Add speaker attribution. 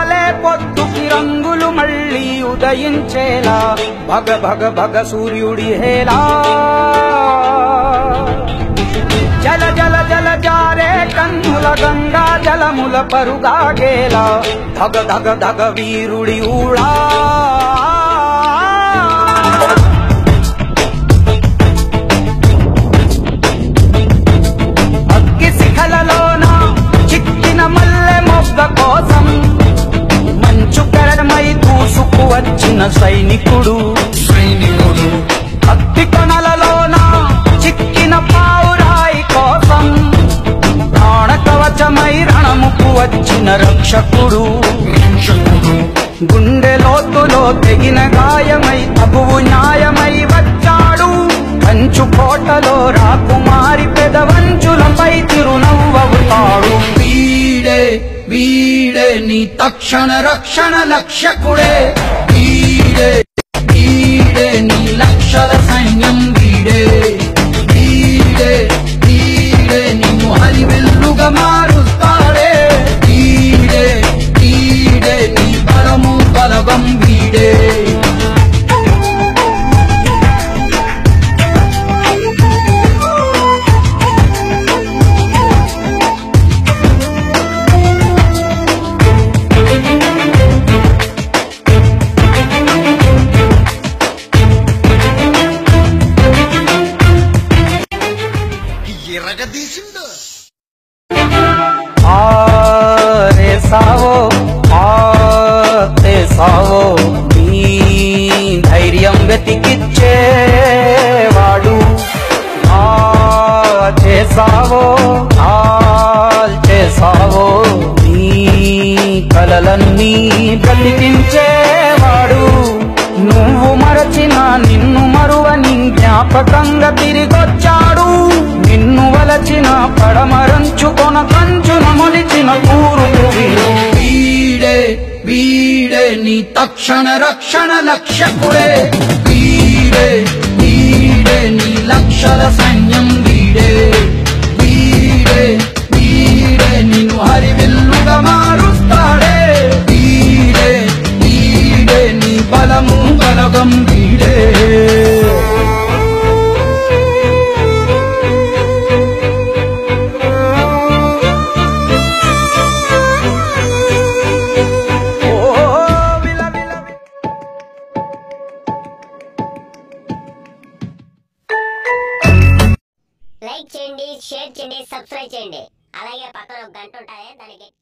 Speaker 1: వలే పొద్దుకి రంగులు మళ్ళీ ఉదయించేలా భగ భగ భగ సూర్యుడి హేలా జల జల జల జారే కన్నుల గంగా జలముల పరుగాగేలా ధగ ధగ ధగ వీరుడి ఊళా అగ్గి శిఖలలోన చిక్కిన మల్లె మొగ్గ కోసం మంచు కరణమై దూసుకు వచ్చిన సైనికుడు
Speaker 2: సైనికుడు
Speaker 1: అత్తి కొనలలోన చిక్కిన పావురాయి కోసం ప్రాణ కవచమై రణముకు వచ్చిన రక్షకుడు
Speaker 2: రక్షకుడు
Speaker 1: గుండె లోతులో తెగిన గాయమై అబువు న్యాయమై వచ్చాడు కంచు కోటలో రాకుమారి పెదవంచులపై తిరునవ్వవుతాడు
Speaker 2: వీడే వీడే నీ తక్షణ రక్షణ లక్ష్యకుడే వీడే వీడే నీ లక్షల సైన్యం వీడే వీడే వీడే నిన్ను హరివెల్లుగా మారుస్తాడే వీడే వీడే నీ బలము బలగం వీడే ఎరగదీసిండు
Speaker 1: ఆరే సావో ఆతే సావో నీ ధైర్యం వెతికిచ్చేవాడు ఆ చేసావో ఆల్ చేసావో నీ కలలన్నీ బ్రతికించేవాడు నువ్వు మరచిన నిన్ను మరువని జ్ఞాపకంగా తిరిగొచ్చాడు నిన్ను వలచిన పడమరంచుకొన కంచున మొలిచిన కూరు వీడు
Speaker 2: వీడే వీడే నీ తక్షణ రక్షణ లక్ష్యకుడే వీడే వీడే నీ లక్షల సైన్యం వీడే వీడే వీడే నిన్ను హరివిల్లుగా మారుస్తాడే వీడే వీడే నీ బలము బలగం వీడే
Speaker 1: ఓ విల విల విల.
Speaker 3: లైక్ చేయండి షేర్ చేయండి సబ్స్క్రైబ్ చేయండి అలాగే పక్కన ఒక గంట ఉంటాయి దానికి